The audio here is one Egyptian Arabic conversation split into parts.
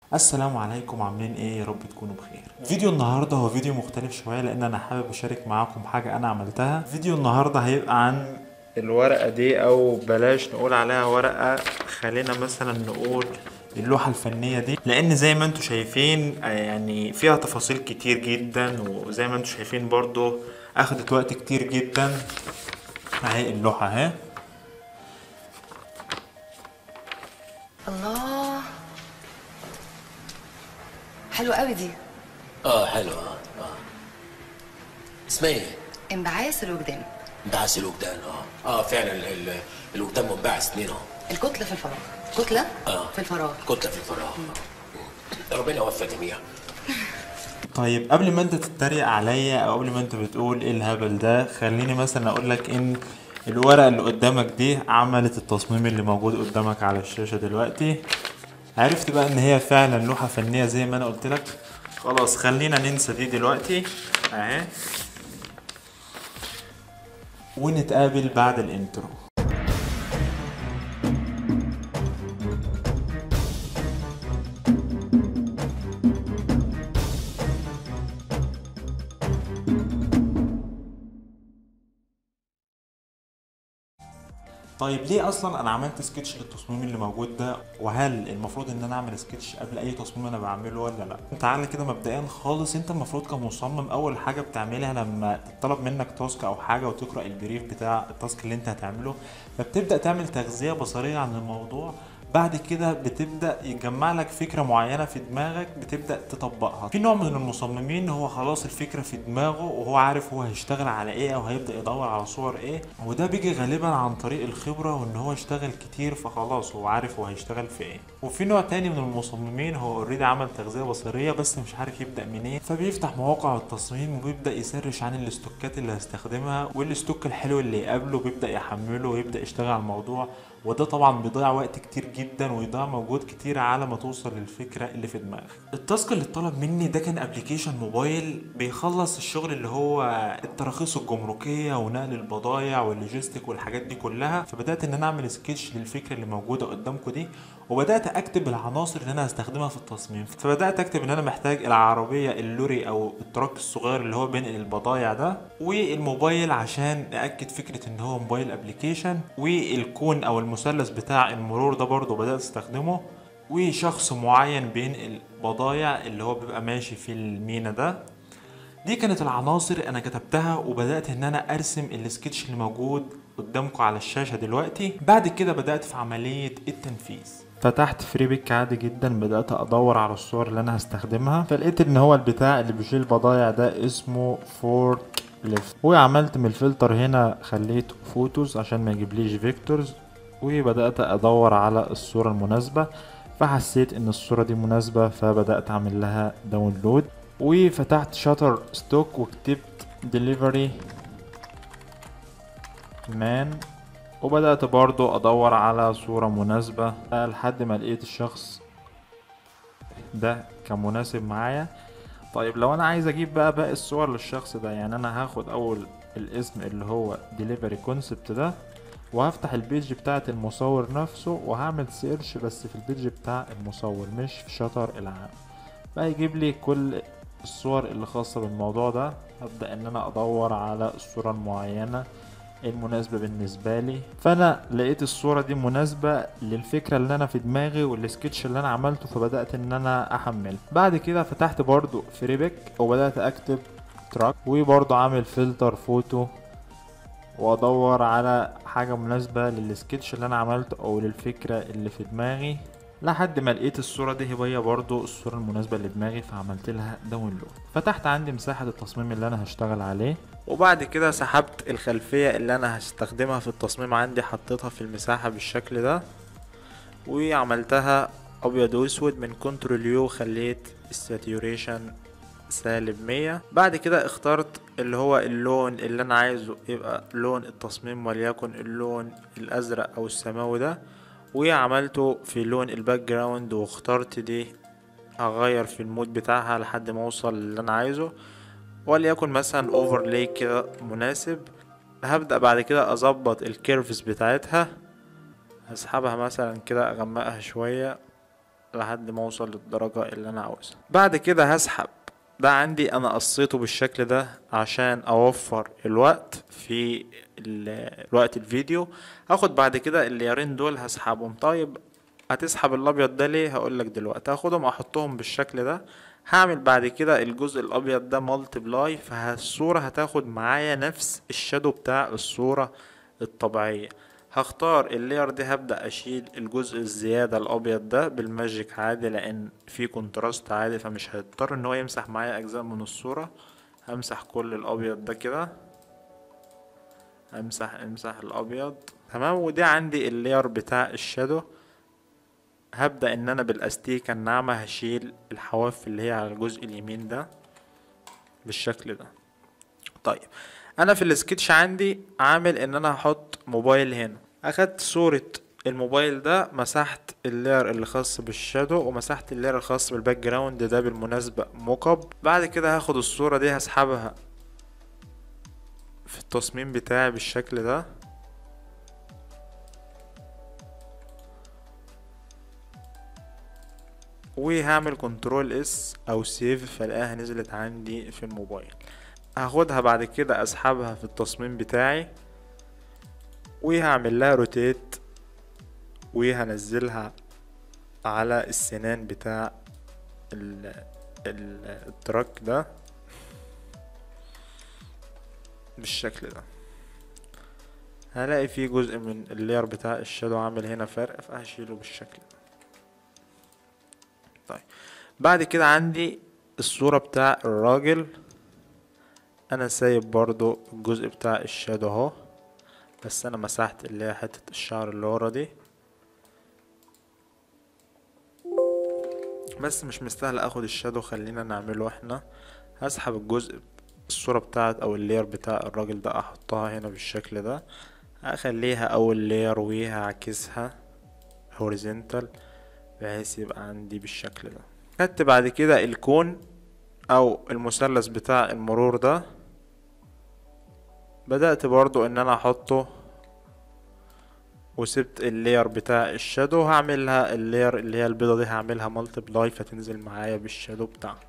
السلام عليكم عاملين ايه يا رب تكونوا بخير فيديو النهارده هو فيديو مختلف شويه لان انا حابب اشارك معاكم حاجه انا عملتها فيديو النهارده هيبقى عن الورقه دي او بلاش نقول عليها ورقه خلينا مثلا نقول اللوحة الفنية دي لأن زي ما انتوا شايفين آه، يعني فيها تفاصيل كتير جدا وزي ما انتوا شايفين برضو أخدت وقت كتير جدا اهي اللوحة اهي الله حلوة قوي دي اه حلو اه اه اسمها ايه؟ انبعاث الوجدان انبعاث الوجدان اه اه فعلا ال- ال- الوجدان منبعث اتنين اهو الكتلة في الفراغ كتلة اه في الفراغ كتله في الفراغ آه. ربنا يوفق الجميع طيب قبل ما انت تتريق عليا او قبل ما انت بتقول ايه الهبل ده خليني مثلا اقول لك ان الورقة اللي قدامك دي عملت التصميم اللي موجود قدامك على الشاشة دلوقتي عرفت بقى ان هي فعلا لوحة فنية زي ما انا قلت لك خلاص خلينا ننسى دي دلوقتي اهي ونتقابل بعد الانترو طيب ليه اصلا انا عملت سكتش للتصميم اللي موجود ده وهل المفروض ان انا اعمل سكتش قبل اي تصميم انا بعمله ولا لا تعالى كده مبدئيا خالص انت المفروض كمصمم اول حاجه بتعملها لما تطلب منك تاسك او حاجه وتقرا البريف بتاع التاسك اللي انت هتعمله فبتبدا تعمل تغذيه بصريه عن الموضوع بعد كده بتبدا يجمع لك فكره معينه في دماغك بتبدا تطبقها في نوع من المصممين هو خلاص الفكره في دماغه وهو عارف هو هيشتغل على ايه او هيبدا يدور على صور ايه وده بيجي غالبا عن طريق الخبره وان هو اشتغل كتير فخلاص هو عارف هو هيشتغل في ايه وفي نوع تاني من المصممين هو اوريدي عمل تغذيه بصريه بس مش عارف يبدا منين فبيفتح مواقع التصميم وبيبدا يسرش عن الاستوكات اللي هيستخدمها والاستوك الحلو اللي يقابله بيبدا يحمله ويبدا يشتغل على الموضوع وده طبعا بيضيع وقت كتير جدا ويضيع مجهود كتير على ما توصل للفكره اللي في دماغك التاسك اللي اتطلب مني ده كان ابلكيشن موبايل بيخلص الشغل اللي هو التراخيص الجمركيه ونقل البضايع واللوجيستيك والحاجات دي كلها فبدات ان انا اعمل سكتش للفكره اللي موجوده قدامكم دي وبدات اكتب العناصر اللي انا هستخدمها في التصميم فبدات اكتب ان انا محتاج العربيه اللوري او التراك الصغير اللي هو بينقل البضايع ده والموبايل عشان ناكد فكره ان هو موبايل ابلكيشن والكون او المثلث بتاع المرور ده برضو بدات استخدمه وشخص معين بينقل بضايع اللي هو بيبقى ماشي في المينا ده دي كانت العناصر انا كتبتها وبدات ان انا ارسم السكتش اللي موجود قدامكم على الشاشه دلوقتي بعد كده بدات في عمليه التنفيذ فتحت فريبيك عادي جدا بدات ادور على الصور اللي انا هستخدمها فلقيت ان هو البتاع اللي بيشيل البضايع ده اسمه فورك ليفت وعملت من الفلتر هنا خليته فوتوز عشان ما يجيبليش فيكتورز وبدات ادور على الصوره المناسبه فحسيت ان الصوره دي مناسبه فبدات اعمل لها داونلود وفتحت شاتر ستوك وكتبت ديليفري مان وبدأت برضو أدور على صورة مناسبة لحد ما لقيت الشخص ده كمناسب معايا طيب لو أنا عايز أجيب بقى باقي الصور للشخص ده يعني أنا هاخد أول الاسم اللي هو delivery concept ده وهفتح البيج بتاعة المصور نفسه وهعمل سيرش بس في البيج بتاع المصور مش في شطر العام بقى يجيب لي كل الصور اللي خاصة بالموضوع ده هبدأ ان انا ادور على الصورة المعينة المناسبة بالنسبة لي فانا لقيت الصورة دي مناسبة للفكرة اللي انا في دماغي والسكتش اللي انا عملته فبدأت ان انا احمل بعد كده فتحت برضو فريبك وبدأت اكتب تراك وبرضو عامل فلتر فوتو وادور على حاجة مناسبة للسكتش اللي انا عملته او للفكرة اللي في دماغي لحد ما لقيت الصورة دي هي برضو الصورة المناسبة لدماغي فعملت لها داونلود فتحت عندي مساحة التصميم اللي انا هشتغل عليه وبعد كده سحبت الخلفية اللي انا هستخدمها في التصميم عندي حطيتها في المساحة بالشكل ده وعملتها ابيض واسود من كنترول يو خليت الساتيوريشن سالب مية بعد كده اخترت اللي هو اللون اللي انا عايزه يبقى لون التصميم وليكن اللون الازرق او السماوي ده وعملته في لون الباك جراوند واخترت دي هغير في المود بتاعها لحد ما اوصل اللي انا عايزه وليكن مثلا اوفرلاي كده مناسب هبدأ بعد كده اظبط الكيرفز بتاعتها هسحبها مثلا كده اغمقها شوية لحد ما اوصل للدرجة اللي انا عاوزها بعد كده هسحب ده عندي انا قصيته بالشكل ده عشان اوفر الوقت في ال- الوقت الفيديو هاخد بعد كده الليرين دول هسحبهم طيب هتسحب الابيض ده ليه هقولك دلوقتي هاخدهم احطهم بالشكل ده هعمل بعد كده الجزء الابيض ده مالتبلاي فالصورة هتاخد معايا نفس الشادو بتاع الصورة الطبيعية هختار اللاير دي هبدأ اشيل الجزء الزيادة الابيض ده بالماجيك عادي لان في كونتراست عادي فمش هيضطر ان هو يمسح معايا اجزاء من الصورة همسح كل الابيض ده كده امسح امسح الابيض تمام ودي عندي اللاير بتاع الشادو هبدأ ان انا بالاستيكة الناعمة هشيل الحواف اللي هي على الجزء اليمين ده بالشكل ده طيب انا في السكتش عندي عامل ان انا هحط موبايل هنا اخدت صورة الموبايل ده مسحت اللير اللي خاص بالشادو ومسحت اللير الخاص بالباك جراوند ده بالمناسبة موك اب بعد كده هاخد الصورة دي هسحبها في التصميم بتاعي بالشكل ده وهعمل كنترول اس او سيف فلاقيها نزلت عندي في الموبايل هاخدها بعد كده اسحبها في التصميم بتاعي وهعمل لها روتيت وهنزلها على السنان بتاع ال ال التراك ده بالشكل ده هلاقي فيه جزء من اللير بتاع الشادو عامل هنا فرق فهشيله بالشكل ده طيب بعد كده عندي الصورة بتاع الراجل انا سايب برضو الجزء بتاع الشادو اهو بس انا مسحت اللي هي حتة الشعر اللي ورا دي بس مش مستاهل اخد الشادو خلينا نعمله احنا هسحب الجزء الصورة بتاعت او اللير بتاع الراجل ده احطها هنا بالشكل ده هخليها اول لير وهعكسها هوريزونتال بحيث يبقى عندي بالشكل ده خدت بعد كده الكون او المثلث بتاع المرور ده بدأت برضو ان انا احطه وسبت اللير بتاع الشادو هعملها اللير اللي هي البيضة دي هعملها مالتبلاي فتنزل معايا بالشادو بتاعها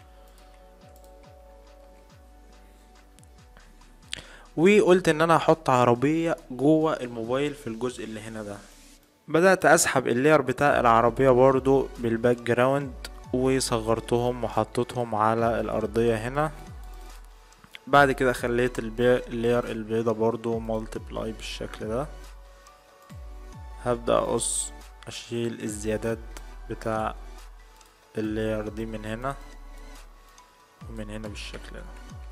وقلت ان انا هحط عربية جوه الموبايل في الجزء اللي هنا ده بدأت اسحب اللير بتاع العربية برضو بالباك جراوند وصغرتهم وحطيتهم على الارضية هنا بعد كده خليت البي... اللير البيضة برضو مالتبلاي بالشكل ده هبدأ اقص اشيل الزيادات بتاع اللير دي من هنا ومن هنا بالشكل ده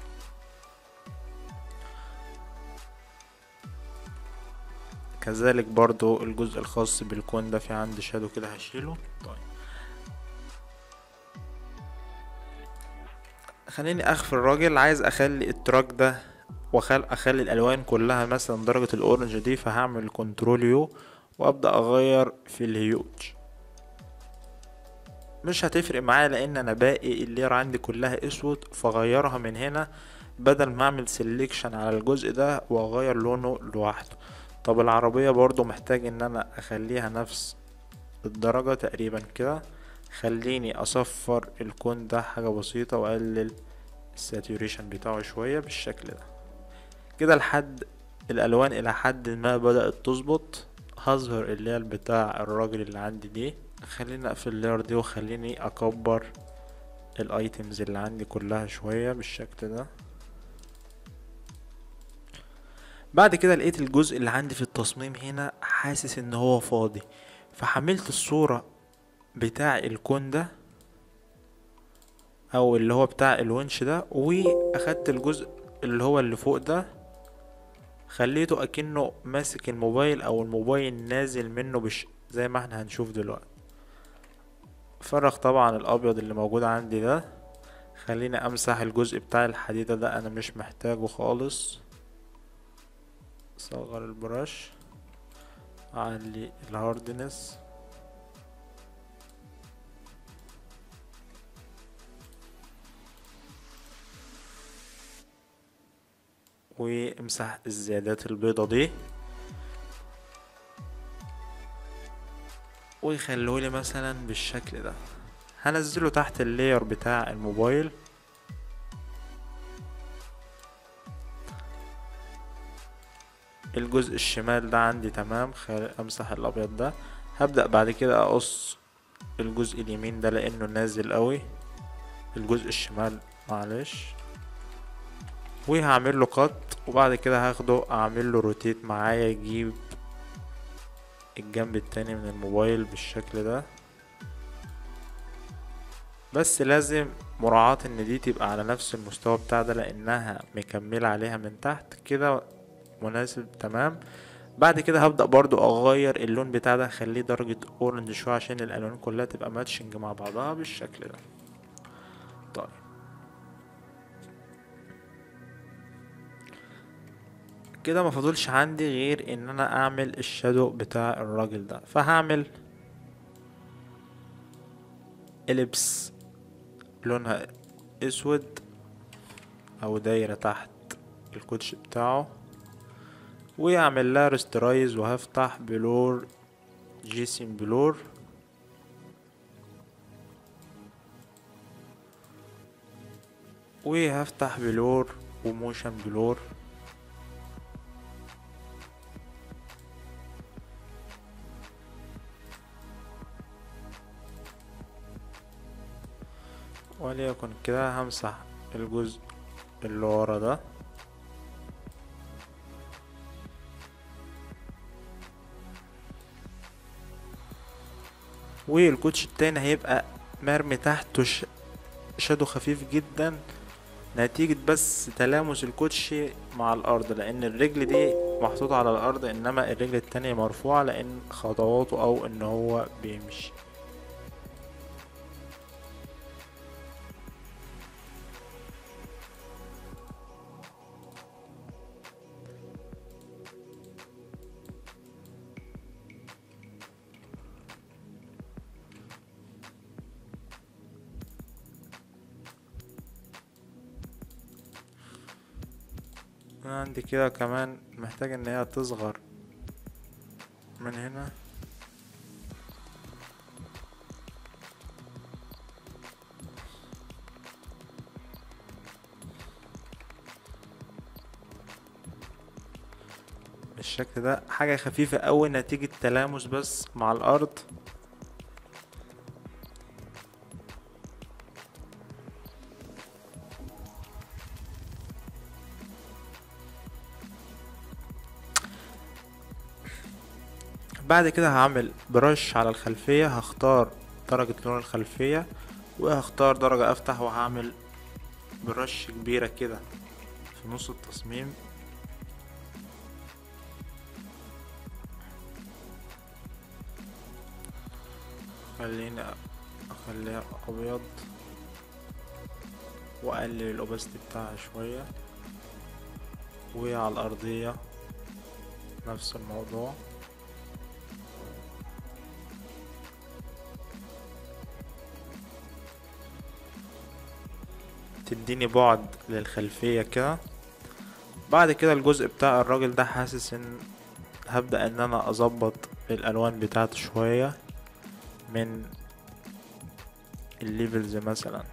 كذلك برضو الجزء الخاص بالكون ده في عندي شادو كده هشيله طيب خليني اخفي الراجل عايز اخلي التراك ده واخل اخلي الالوان كلها مثلا درجة الاورنج دي فهعمل كنترول يو وابدا اغير في الهيوج مش هتفرق معايا لان انا باقي اللير عندي كلها اسود فغيرها من هنا بدل ما اعمل سيلكشن على الجزء ده واغير لونه لوحده طب العربية برضو محتاج ان انا اخليها نفس الدرجة تقريبا كده خليني اصفر الكون ده حاجة بسيطة واقلل الساتوريشن بتاعه شوية بالشكل ده كده لحد الالوان الى حد ما بدأت تظبط هظهر اللير بتاع الراجل اللي عندي دي خليني اقفل اللير دي وخليني اكبر الايتمز اللي عندي كلها شوية بالشكل ده بعد كده لقيت الجزء اللي عندي في التصميم هنا حاسس ان هو فاضي فحملت الصورة بتاع الكون ده او اللي هو بتاع الونش ده واخدت الجزء اللي هو اللي فوق ده خليته اكنه ماسك الموبايل او الموبايل نازل منه بش زي ما احنا هنشوف دلوقتي فرغ طبعا الابيض اللي موجود عندي ده خليني امسح الجزء بتاع الحديدة ده انا مش محتاجه خالص صغر البرش اعلي الهاردنس وامسح الزيادات البيضة دي ويخلولي مثلا بالشكل ده هنزله تحت اللاير بتاع الموبايل الجزء الشمال ده عندي تمام خل... امسح الابيض ده هبدأ بعد كده اقص الجزء اليمين ده لانه نازل قوي الجزء الشمال معلش وهعمل له قط وبعد كده هاخده اعمل له روتيت معايا يجيب الجنب التاني من الموبايل بالشكل ده بس لازم مراعاة ان دي تبقى على نفس المستوى بتاع ده لانها مكملة عليها من تحت كده مناسب تمام بعد كده هبدأ برضو اغير اللون بتاع ده اخليه درجة اورنج شوية عشان الالوان كلها تبقى ماتشنج مع بعضها بالشكل ده طيب كده ما فاضلش عندي غير ان انا اعمل الشادو بتاع الراجل ده فهعمل اليبس لونها اسود او دايرة تحت الكوتش بتاعه واعمل لها ريسترايز وهفتح بلور جيسين بلور وهفتح بلور وموشن بلور وليكن كده همسح الجزء اللي ورا ده والكوتش التاني هيبقى مرمي تحته ش... شادو خفيف جدا نتيجة بس تلامس الكوتش مع الأرض لأن الرجل دي محطوطة على الأرض إنما الرجل التانية مرفوعة لأن خطواته أو إن هو بيمشي أنا عندي كده كمان محتاج ان هي تصغر من هنا بالشكل ده حاجة خفيفة أوي نتيجة تلامس بس مع الأرض بعد كده هعمل برش على الخلفية هختار درجة لون الخلفية وهختار درجة افتح وهعمل برش كبيرة كده في نص التصميم خليني اخليها ابيض واقلل الاوبستي بتاعها شوية وعلى الارضية نفس الموضوع تديني بعد للخلفية كده بعد كده الجزء بتاع الراجل ده حاسس ان هبدأ ان انا اظبط الالوان بتاعته شوية من الليفلز مثلا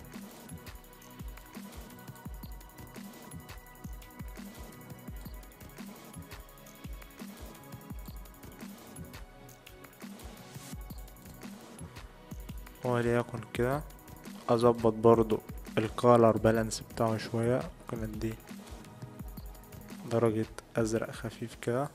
وليكن كده اظبط برضو الكالر بالانس بتاعه شوية ممكن اديه درجة ازرق خفيف كده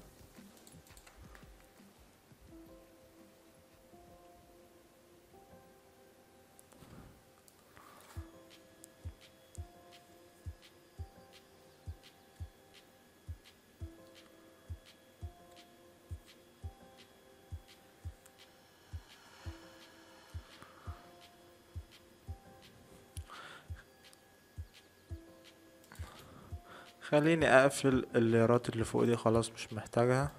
خليني اقفل الليرات اللي فوق دي خلاص مش محتاجها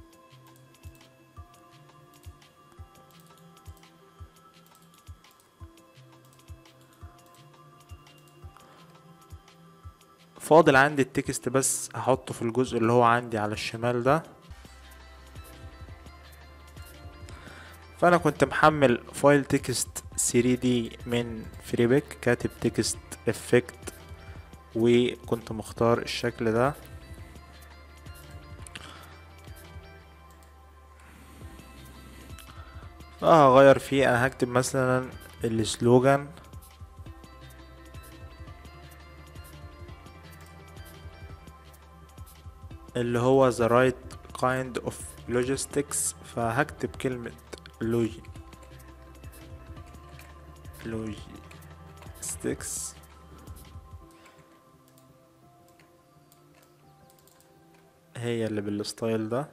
فاضل عندي التكست بس هحطه في الجزء اللي هو عندي على الشمال ده فانا كنت محمل فايل تكست 3 دي من فريبك كاتب تكست افكت وكنت مختار الشكل ده فهغير فيه انا هكتب مثلا السلوجان اللي هو the right kind of logistics فهكتب كلمة لوجي logistics هي اللي بالستايل ده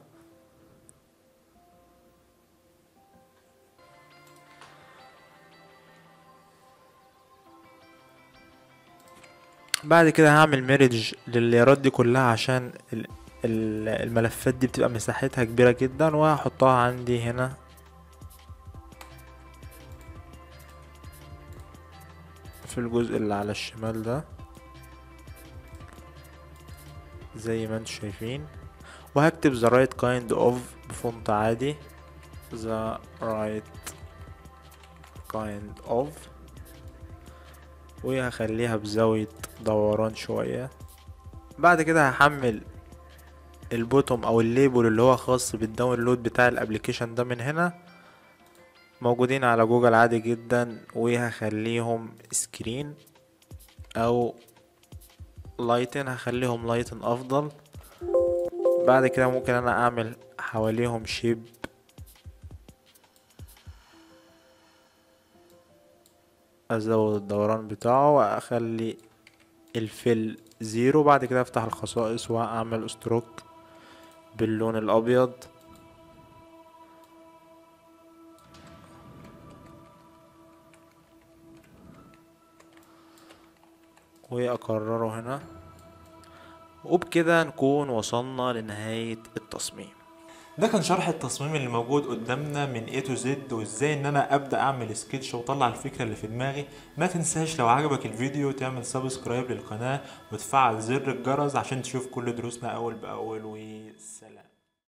بعد كده هعمل ميرج لليارات دي كلها عشان ال- ال- الملفات دي بتبقى مساحتها كبيرة جدا وهحطها عندي هنا في الجزء اللي على الشمال ده زي ما انتم شايفين وهكتب the right kind of بفونت عادي the right kind of وهخليها بزاوية دوران شوية بعد كده هحمل البوتوم او الليبل اللي هو خاص بالداونلود بتاع الابليكيشن ده من هنا موجودين على جوجل عادي جدا وهخليهم سكرين او لايتن هخليهم لايتن افضل بعد كده ممكن انا اعمل حواليهم شيب ازود الدوران بتاعه واخلي الفل زيرو بعد كده افتح الخصائص واعمل ستروك باللون الابيض واكرره هنا وبكده نكون وصلنا لنهاية التصميم ده كان شرح التصميم اللي موجود قدامنا من A to Z وازاي ان انا ابدا اعمل سكتش واطلع الفكره اللي في دماغي ما تنساش لو عجبك الفيديو تعمل سبسكرايب للقناه وتفعل زر الجرس عشان تشوف كل دروسنا اول باول وسلام